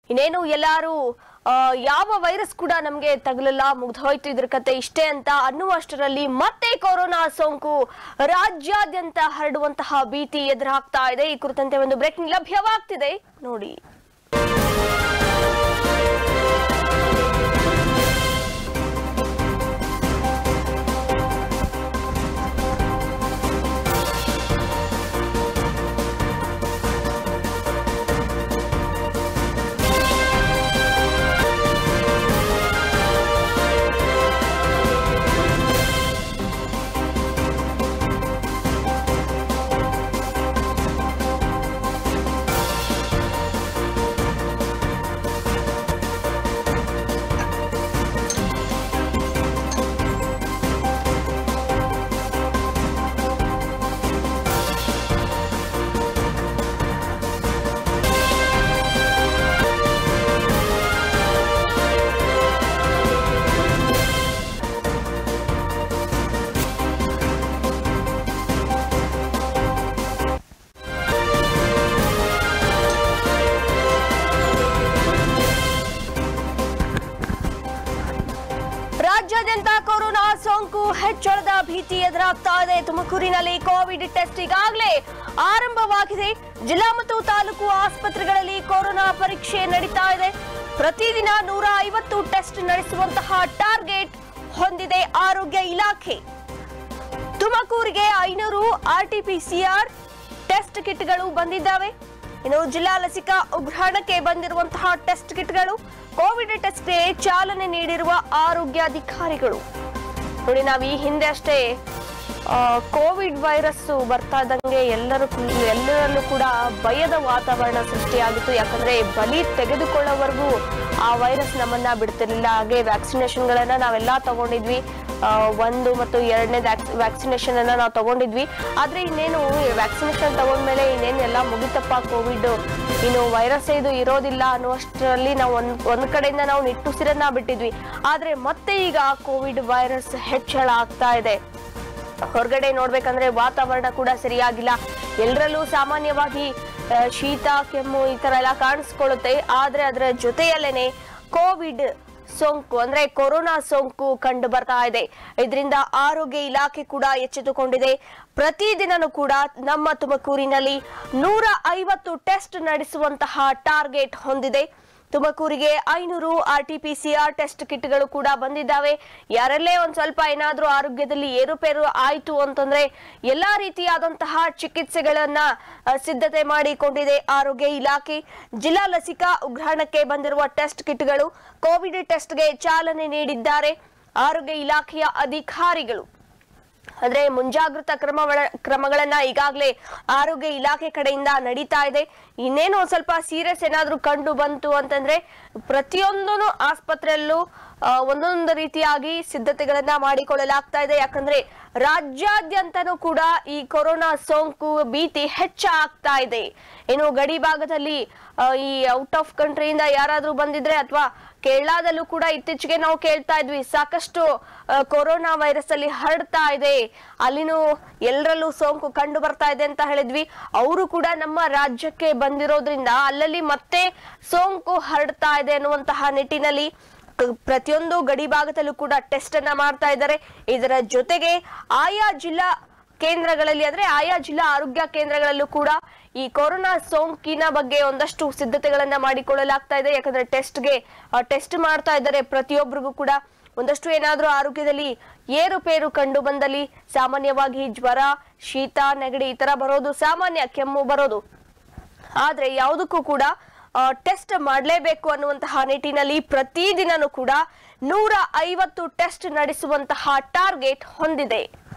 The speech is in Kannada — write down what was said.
ಇನ್ನೇನು ಎಲ್ಲಾರು ಆ, ಯಾವ ವೈರಸ್ ಕೂಡ ನಮ್ಗೆ ತಗಲಲ್ಲ ಮುಗ್ದೋಯ್ತು ಇದ್ರ ಕತೆ ಇಷ್ಟೇ ಅಂತ ಅನ್ನುವಷ್ಟರಲ್ಲಿ ಮತ್ತೆ ಕೊರೋನಾ ಸೋಂಕು ರಾಜ್ಯಾದ್ಯಂತ ಹರಡುವಂತಹ ಭೀತಿ ಎದುರಾಗ್ತಾ ಇದೆ ಈ ಕುರಿತಂತೆ ಒಂದು ಬ್ರೇಕಿಂಗ್ ಲಭ್ಯವಾಗ್ತಿದೆ ನೋಡಿ ರಾಜ್ಯಾದ್ಯಂತ ಕೊರೋನಾ ಸೋಂಕು ಹೆಚ್ಚಳದ ಭೀತಿ ಎದುರಾಗ್ತಾ ಇದೆ ತುಮಕೂರಿನಲ್ಲಿ ಕೋವಿಡ್ ಟೆಸ್ಟ್ ಈಗಾಗಲೇ ಆರಂಭವಾಗಿದೆ ಜಿಲ್ಲಾ ಮತ್ತು ತಾಲೂಕು ಆಸ್ಪತ್ರೆಗಳಲ್ಲಿ ಕೊರೋನಾ ಪರೀಕ್ಷೆ ನಡೀತಾ ಇದೆ ಪ್ರತಿದಿನ ನೂರ ಐವತ್ತು ಟೆಸ್ಟ್ ನಡೆಸುವಂತಹ ಟಾರ್ಗೆಟ್ ಹೊಂದಿದೆ ಆರೋಗ್ಯ ಇಲಾಖೆ ತುಮಕೂರಿಗೆ ಐನೂರು ಆರ್ಟಿಪಿಸಿಆರ್ ಟೆಸ್ಟ್ ಕಿಟ್ಗಳು ಬಂದಿದ್ದಾವೆ ಇನ್ನು ಜಿಲ್ಲಾ ಲಸಿಕಾ ಉಗ್ರಾಣಕ್ಕೆ ಬಂದಿರುವಂತಹ ಟೆಸ್ಟ್ ಕಿಟ್ಗಳು ಕೋವಿಡ್ ಟೆಸ್ಟ್ಗೆ ಚಾಲನೆ ನೀಡಿರುವ ಆರೋಗ್ಯಾಧಿಕಾರಿಗಳು ನೋಡಿ ನಾವು ಈ ಹಿಂದೆ ಅಷ್ಟೇ ಆ, ಕೋವಿಡ್ ವೈರಸ್ ಬರ್ತಾ ಇದ್ದಂಗೆ ಎಲ್ಲರೂ ಕು- ಎಲ್ಲರಲ್ಲೂ ಕೂಡ ಭಯದ ವಾತಾವರಣ ಸೃಷ್ಟಿಯಾಗಿತ್ತು ಯಾಕಂದ್ರೆ ಬಲಿ ತೆಗೆದುಕೊಳ್ಳೋವರೆಗೂ ಆ ವೈರಸ್ ನಮ್ಮನ್ನ ಬಿಡ್ತಿರ್ಲಿಲ್ಲ ಹಾಗೆ ವ್ಯಾಕ್ಸಿನೇಷನ್ಗಳನ್ನ ನಾವೆಲ್ಲ ತಗೊಂಡಿದ್ವಿ ಆ, ಒಂದು ಮತ್ತು ಎರಡನೇ ವ್ಯಾಕ್ಸಿನೇಷನ್ ಅನ್ನ ನಾವು ತಗೊಂಡಿದ್ವಿ ಆದ್ರೆ ಇನ್ನೇನು ವ್ಯಾಕ್ಸಿನೇಷನ್ ತಗೊಂಡ್ಮೇಲೆ ಇನ್ನೇನು ಎಲ್ಲ ಮುಗಿತಪ್ಪ ಕೋವಿಡ್ ಇನ್ನು ವೈರಸ್ ಇದು ಇರೋದಿಲ್ಲ ಅನ್ನುವಷ್ಟರಲ್ಲಿ ನಾವು ಒಂದ್ ಒಂದ್ ಕಡೆಯಿಂದ ನಾವು ನಿಟ್ಟುಸಿರನ್ನ ಬಿಟ್ಟಿದ್ವಿ ಆದ್ರೆ ಮತ್ತೆ ಈಗ ಕೋವಿಡ್ ವೈರಸ್ ಹೆಚ್ಚಳ ಆಗ್ತಾ ಇದೆ ಹೊರಗಡೆ ನೋಡ್ಬೇಕಂದ್ರೆ ವಾತಾವರಣ ಕೂಡ ಸರಿಯಾಗಿಲ್ಲ ಎಲ್ಲರಲ್ಲೂ ಸಾಮಾನ್ಯವಾಗಿ ಆ, ಶೀತ ಕೆಮ್ಮು ಈ ತರ ಎಲ್ಲ ಕಾಣಿಸ್ಕೊಳ್ಳುತ್ತೆ ಆದ್ರೆ ಅದರ ಜೊತೆಯಲ್ಲೇನೆ ಕೋವಿಡ್ ಸೋಂಕು ಅಂದ್ರೆ ಕೊರೋನಾ ಸೋಂಕು ಕಂಡು ಬರ್ತಾ ಇದೆ ಇದರಿಂದ ಆರೋಗ್ಯ ಇಲಾಖೆ ಕೂಡ ಎಚ್ಚೆತ್ತುಕೊಂಡಿದೆ ಪ್ರತಿದಿನನೂ ಕೂಡ ನಮ್ಮ ತುಮಕೂರಿನಲ್ಲಿ ನೂರ ಐವತ್ತು ಟೆಸ್ಟ್ ನಡೆಸುವಂತಹ ಟಾರ್ಗೆಟ್ ಹೊಂದಿದೆ ತುಮಕೂರಿಗೆ ಐನೂರು R T P C R test ಕಿಟ್ಗಳು ಕೂಡ ಬಂದಿದ್ದಾವೆ ಯಾರಲ್ಲೇ ಒಂದ್ ಸ್ವಲ್ಪ ಏನಾದ್ರೂ ಆರೋಗ್ಯದಲ್ಲಿ ಏರುಪೇರು ಆಯ್ತು ಅಂತಂದ್ರೆ ಎಲ್ಲಾ ರೀತಿಯಾದಂತಹ ಚಿಕಿತ್ಸೆಗಳನ್ನ ಅ, ಸಿದ್ಧತೆ ಮಾಡಿಕೊಂಡಿದೆ ಆರೋಗ್ಯ ಇಲಾಖೆ ಜಿಲ್ಲಾ ಲಸಿಕಾ ಉಗ್ರಾಣಕ್ಕೆ ಬಂದಿರುವ ಟೆಸ್ಟ್ ಕಿಟ್ಗಳು ಕೋವಿಡ್ ಟೆಸ್ಟ್ಗೆ ಚಾಲನೆ ನೀಡಿದ್ದಾರೆ ಆರೋಗ್ಯ ಇಲಾಖೆಯ ಅಧಿಕಾರಿಗಳು ಅಂದ್ರೆ ಮುಂಜಾಗ್ರತಾ ಕ್ರಮಗಳ ಕ್ರಮಗಳನ್ನ ಈಗಾಗಲೇ ಆರೋಗ್ಯ ಇಲಾಖೆ ಕಡೆಯಿಂದ ನಡೀತಾ ಇದೆ ಇನ್ನೇನು ಒಂದ್ ಸ್ವಲ್ಪ ಸೀರಿಯಸ್ ಏನಾದ್ರೂ ಕಂಡು ಬಂತು ಅಂತಂದ್ರೆ ಪ್ರತಿಯೊಂದು ಆಸ್ಪತ್ರೆಯಲ್ಲೂ ಆ, ಒಂದೊಂದು ರೀತಿಯಾಗಿ ಸಿದ್ಧತೆಗಳನ್ನ ಮಾಡಿಕೊಳ್ಳಲಾಗ್ತಾ ಇದೆ ಯಾಕಂದ್ರೆ ರಾಜ್ಯಾದ್ಯಂತನೂ ಕೂಡ ಈ ಕೊರೋನಾ ಸೋಂಕು ಭೀತಿ ಹೆಚ್ಚಾಗ್ತಾ ಇದೆ ಇನ್ನು ಗಡಿ ಭಾಗದಲ್ಲಿ ಆ, ಈ ಔಟ್ ಆಫ್ ಕಂಟ್ರಿಯಿಂದ ಯಾರಾದ್ರೂ ಬಂದಿದ್ರೆ ಅಥವಾ ಕೇರಳದಲ್ಲೂ ಕೂಡ ಇತ್ತೀಚೆಗೆ ನಾವು ಕೇಳ್ತಾ ಇದ್ವಿ ಸಾಕಷ್ಟು ಆ, ಕೊರೋನಾ ವೈರಸ್ ಅಲ್ಲಿ ಹರಡ್ತಾ ಇದೆ ಅಲ್ಲಿನೂ ಎಲ್ಲರಲ್ಲೂ ಸೋಂಕು ಕಂಡು ಬರ್ತಾ ಇದೆ ಅಂತ ಹೇಳಿದ್ವಿ ಅವರು ಕೂಡ ನಮ್ಮ ರಾಜ್ಯಕ್ಕೆ ಬಂದಿರೋದ್ರಿಂದ ಅಲ್ಲಲ್ಲಿ ಮತ್ತೆ ಸೋಂಕು ಹರಡ್ತಾ ಇದೆ ಅನ್ನುವಂತಹ ನಿಟ್ಟಿನಲ್ಲಿ ಕ- ಪ್ರತಿಯೊಂದು ಗಡಿ ಭಾಗದಲ್ಲೂ ಕೂಡ ಟೆಸ್ಟ್ ಅನ್ನ ಮಾಡ್ತಾ ಇದ್ದಾರೆ ಇದರ ಜೊತೆಗೆ ಆಯಾ ಜಿಲ್ಲಾ ಕೇಂದ್ರಗಳಲ್ಲಿ ಅಂದ್ರೆ ಆಯಾ ಜಿಲ್ಲಾ ಆರೋಗ್ಯ ಕೇಂದ್ರಗಳಲ್ಲೂ ಕೂಡ ಈ ಕೊರೋನಾ ಸೋಂಕಿನ ಬಗ್ಗೆ ಒಂದಷ್ಟು ಸಿದ್ಧತೆಗಳನ್ನ ಮಾಡಿಕೊಳ್ಳಲಾಗ್ತಾ ಇದೆ ಯಾಕಂದ್ರೆ ಟೆಸ್ಟ್ಗೆ ಟೆಸ್ಟ್ ಮಾಡ್ತಾ ಇದ್ದಾರೆ ಪ್ರತಿಯೊಬ್ಬರಿಗೂ ಕೂಡ ಒಂದಷ್ಟು ಏನಾದ್ರೂ ಆರೋಗ್ಯದಲ್ಲಿ ಏರುಪೇರು ಕಂಡು ಬಂದಲ್ಲಿ ಸಾಮಾನ್ಯವಾಗಿ ಜ್ವರ ಶೀತ ನೆಗಡಿ ಈ ತರ ಬರೋದು ಸಾಮಾನ್ಯ ಕೆಮ್ಮು ಬರೋದು ಆದ್ರೆ ಯಾವುದಕ್ಕೂ ಕೂಡ ಟೆಸ್ಟ್ ಮಾಡಲೇಬೇಕು ಅನ್ನುವಂತಹ ನಿಟ್ಟಿನಲ್ಲಿ ಪ್ರತಿದಿನನೂ ಕೂಡ ನೂರ ಐವತ್ತು ಟೆಸ್ಟ್ ನಡೆಸುವಂತಹ ಟಾರ್ಗೆಟ್ ಹೊಂದಿದೆ